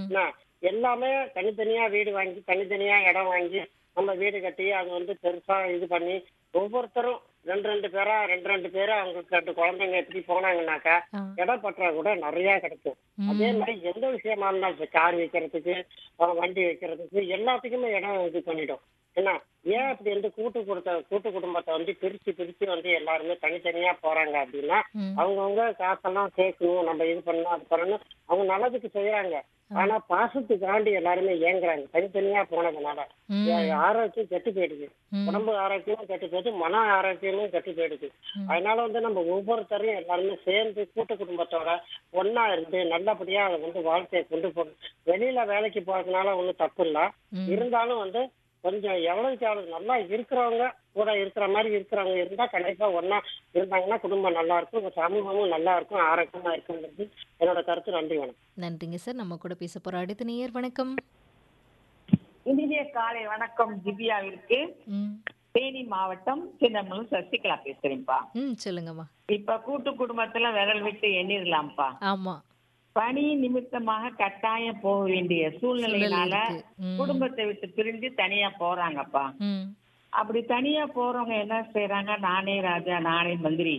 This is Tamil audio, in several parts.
என்ன எல்லாமே தனித்தனியா வீடு வாங்கி தனித்தனியா இடம் வாங்கி நம்ம வீடு கட்டி அது வந்து பெருசா இது பண்ணி ஒவ்வொருத்தரும் ரெண்டு ரெண்டு பேரா ரெண்டு ரெண்டு பேரா அவங்களுக்கு ரெண்டு குழந்தைங்க எப்படி போனாங்கன்னாக்கா ஆ. இடம் பற்றா கூட நிறைய கிடைக்கும் அதே மாதிரி எந்த விஷயமா இருந்தாலும் சரி, கார் வைக்கிறதுக்கு அஹ் வண்டி வைக்கிறதுக்கு எல்லாத்துக்குமே இடம் இது பண்ணிடும் என்ன ஏன் அப்படி வந்து கூட்டு கொடுத்த கூட்டு குடும்பத்தை வந்து பிரிச்சு பிரிச்சு வந்து எல்லாருமே தனித்தனியா போறாங்க அப்படின்னா ம். அவங்கவுங்க காசெல்லாம் சேர்க்கணும் நம்ம இது பண்ணணும் அது பண்ணணும் அவங்க நல்லதுக்கு செய்யறாங்க ஆனா பாசத்துக்காண்டி எல்லாருமே ஏங்குறாங்க தனித்தனியா போனதுனால ம். ஏ- ஆரோக்கியம் கெட்டு போயிடுது ம். உடம்பு ஆரோக்கியமும் கெட்டு போயிடுது மன ஆரோக்கியமும் கெட்டு போயிடுது ம். அதனால வந்து நம்ம ஒவ்வொருத்தரையும் எல்லாருமே சேர்ந்து கூட்டு குடும்பத்தோட ஒண்ணா இருந்து நல்லபடியா அதை வந்து வாழ்க்கையை கொண்டு போகணும் வெளியில வேலைக்கு போறதுனால ஒண்ணும் தப்பு இல்ல ம். இருந்தாலும் வந்து கொஞ்சம் எவ்வளவுக்கு எவ்வளவு நல்லா இருக்கிறவங்க கூட இருக்கிற மாதிரி இருக்கிறவங்க இருந்தா கண்டிப்பா ஒண்ணா இருந்தாங்கன்னா குடும்பம் நல்லா இருக்கும் உங்க சமூகமும் நல்லா இருக்கும் ஆரோக்கியமா இருக்குங்கிறது என்னோட கருத்து நன்றி வணக்கம் நன்றிங்க சார் நம்ம கூட பேச போற அடுத்த நேயர் வணக்கம் இனிய காலை வணக்கம் திவ்யாவிற்கு ம் தேனி மாவட்டம் சின்னமனூர் சசிகலா பேசுறேன்ப்பா ம் சொல்லுங்கம்மா இப்ப கூட்டு குடும்பத்துல விரல் விட்டு எண்ணிடலாம்ப்பா ஆமா பணி நிமித்தமாக கட்டாயம் போக வேண்டிய சூழ்நிலையினால சூழல் இருக்கு. ம். குடும்பத்தை விட்டு பிரிஞ்சு தனியா போறாங்கப்பா ம் அப்படி தனியா போறவங்க என்ன செய்யறாங்க நானே ராஜா நானே மந்திரி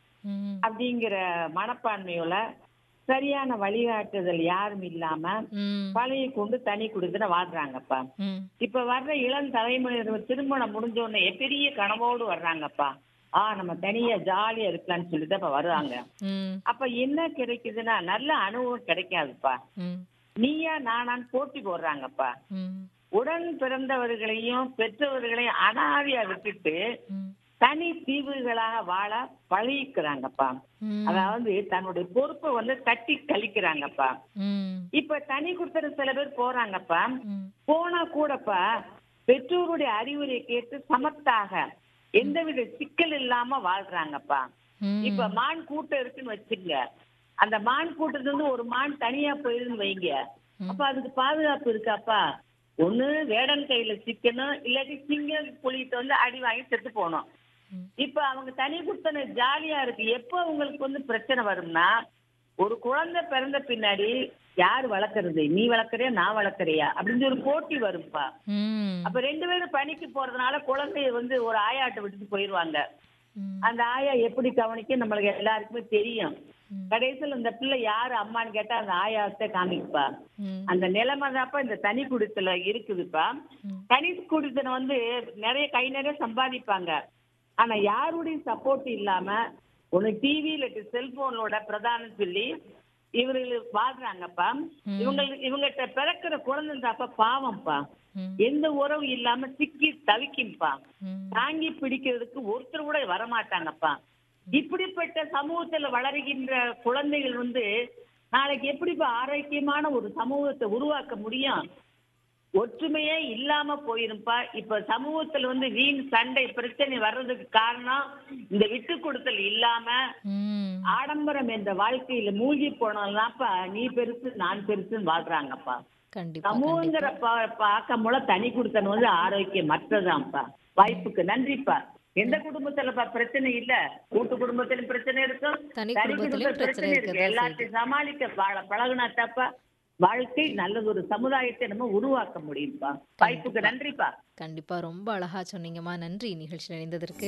ம் அப்படிங்கிற மனப்பான்மையோட சரியான வழிகாட்டுதல் யாரும் இல்லாம ம் பழைய கொண்டு தனி குடுத்துல வாழ்றாங்கப்பா ம் இப்ப வர்ற இளம் தலைமுறையினர் திருமணம் முடிஞ்ச உடனே பெரிய கனவோடு வர்றாங்கப்பா ஆ நம்ம தனியா ஜாலியா இருக்கலாம்னு சொல்லிட்டு அப்ப வருவாங்க ம் அப்ப என்ன கிடைக்குதுன்னா நல்ல அனுபவம் கிடைக்காதுப்பா ம் நீயா நானான்னு போட்டி போடுறாங்கப்பா ம் உடன் பிறந்தவர்களையும் பெற்றவர்களையும் அனாதையா விட்டுட்டு ம் தனி தீவுகளாக வாழ பழகிக்கிறாங்கப்பா ம் அதாவது தன்னுடைய பொறுப்பை வந்து தட்டி கழிக்கிறாங்கப்பா ம் இப்ப தனி கொடுத்துற சில பேர் போறாங்கப்பா ம் போனா கூடப்பா பெற்றோருடைய அறிவுரை கேட்டு சமத்தாக எந்தவித சிக்கல் இல்லாம வாழ்றாங்கப்பா ம் இப்ப மான் கூட்டம் இருக்குன்னு வச்சுங்க அந்த மான் கூட்டத்துல இருந்து ஒரு மான் தனியா போயிருன்னு வைங்க அப்ப அதுக்கு பாதுகாப்பு இருக்காப்பா ஒண்ணு வேடன் கையில சிக்கணும் இல்லாட்டி சிங்கம் புலிகிட்ட வந்து அடி வாங்கி செத்து போகணும் ம். இப்ப அவங்க தனி குடுத்தன ஜாலியா இருக்கு எப்ப உங்களுக்கு வந்து பிரச்சனை வரும்னா ஒரு குழந்தை பிறந்த பின்னாடி யார் வளர்க்கறது நீ வளர்க்கறியா நான் வளர்க்கறியா அப்படின்னு ஒரு போட்டி வரும்பா ம் அப்ப ரெண்டு பேரும் பணிக்கு போறதுனால குழந்தைய வந்து ஒரு ஆயாட்ட விட்டுட்டு போயிருவாங்க ம் அந்த ஆயா எப்படி கவனிக்க நம்மளுக்கு எல்லாருக்குமே தெரியும் ம். கடைசியில் இந்த பிள்ளை யாரு அம்மான்னு கேட்டா அந்த ஆயாவத்தை காமிக்குப்பா ம் அந்த நிலைமை தான்ப்பா இந்த தனி குடித்தல இருக்குதுப்பா ம். தனி குடித்தன வந்து நிறைய கை நிறைய சம்பாதிப்பாங்க ஆனா யாருடைய சப்போர்ட் இல்லாம ஒண்ணு டிவி இல்லாட்டி செல்போனோட பிரதானம் சொல்லி இவர்கள் வாழ்றாங்கப்பா இவங்க இவங்கிட்ட பிறக்கிற குழந்தை தாப்பா பாவம்ப்பா ம் எந்த உறவு இல்லாம சிக்கி தவிக்கும்பா ம் தாங்கி பிடிக்கிறதுக்கு ஒருத்தர் கூட வரமாட்டாங்கப்பா இப்படிப்பட்ட சமூகத்துல வளருகின்ற குழந்தைகள் வந்து நாளைக்கு எப்படிப்பா ஆரோக்கியமான ஒரு சமூகத்தை உருவாக்க முடியும் ஒற்றுமையே இல்லாம போயிருப்பா இப்ப சமூகத்துல வந்து வீண் சண்டை பிரச்சனை வர்றதுக்கு காரணம் இந்த விட்டு கொடுத்தல் இல்லாம ம் ஆடம்பரம் என்ற வாழ்க்கையில மூழ்கி போனதுதான்ப்பா நீ பெருசு நான் பெருசுன்னு வாழ்றாங்கப்பா கண்டிப்பா சமூகங்கிற பா- பார்க்கமுல தனி குடுத்தனம் வந்து ஆரோக்கியம் மற்றதான்ப்பா வாய்ப்புக்கு நன்றிப்பா எந்த குடும்பத்துலப்பா பிரச்சனை இல்ல கூட்டு குடும்பத்திலும் பிரச்சனை இருக்கும் தனி தனி குடும்பத்திலும் குடும்பத்துல பிரச்சனை பிரச்சனை இருக்கதான் இருக்கு எல்லாத்தையும் சமாளிக்க வாழ பழகுனா தப்பா வாழ்க்கை நல்லது ஒரு சமுதாயத்தை நம்ம உருவாக்க முடியும்ப்பா வாய்ப்புக்கு நன்றிப்பா கண்டிப்பா ரொம்ப அழகா சொன்னீங்கம்மா நன்றி நிகழ்ச்சியில் இணைந்ததற்கு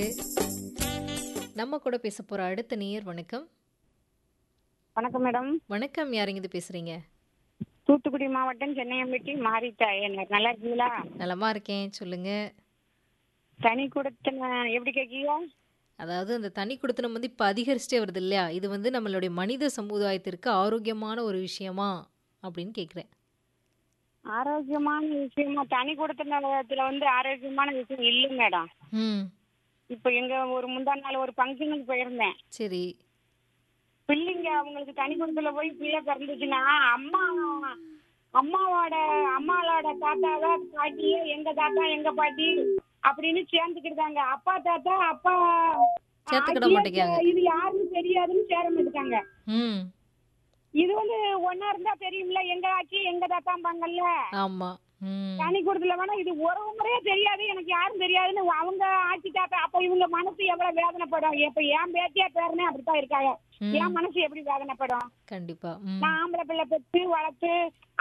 நம்ம கூட பேச போற அடுத்த நேயர் வணக்கம் வணக்கம் மேடம் வணக்கம் யாருங்க இது பேசுறீங்க தூத்துக்குடி மாவட்டம் சென்னையம்பட்டி மாரித்தா என்ன நல்லா இருக்கீங்களா நலமா இருக்கேன் சொல்லுங்க தனி கொடுத்தன எப்படி கேட்கீங்க அதாவது அந்த தனி குடுத்தனம் வந்து இப்போ அதிகரிச்சுட்டே வருது இல்லையா இது வந்து நம்மளுடைய மனித சமுதாயத்திற்கு ஆரோக்கியமான ஒரு விஷயமா அப்படின்னு கேட்குறேன் ஆரோக்கியமான விஷயமா தனி கொடுத்தனத்துல வந்து ஆரோக்கியமான விஷயம் இல்லை மேடம் ம் இப்போ எங்க ஒரு முந்தா நாள் ஒரு ஃபங்க்ஷனுக்கு போயிருந்தேன் சரி பிள்ளைங்க அவங்களுக்கு தனி குடும்பத்துல போய் பிள்ளை பிறந்துச்சுன்னா அம்மா அம்மாவோட அம்மாவோட தாத்தாவ பாட்டியே எங்க தாத்தா எங்க பாட்டி அப்படின்னு சேர்ந்துக்கிட்டாங்க அப்பா தாத்தா அப்பா சேர்த்துக்கிட ஆச்சியே மாட்டேங்கிறாங்க. இது யாருன்னு தெரியாதுன்னு சேர மாட்டாங்க ம் இது வந்து ஒன்னா இருந்தா தெரியும்ல எங்க ஆச்சி எங்க தாத்தாம்பாங்கல்ல ஆமாம் ம் தனி கொடுத்துல வேணா இது உறவு முறையே தெரியாது எனக்கு யாரும் தெரியாதுன்னு அவங்க ஆட்சி தாத்தா அப்ப இவங்க மனசு எவ்வளவு வேதனைப்படும் இப்ப என் பேத்தியா பேருனே அப்படித்தான் இருக்காங்க ம் என் மனசு எப்படி வேதனைப்படும் கண்டிப்பா ம் நான் ஆம்பளை பிள்ளை பெற்று வளர்த்து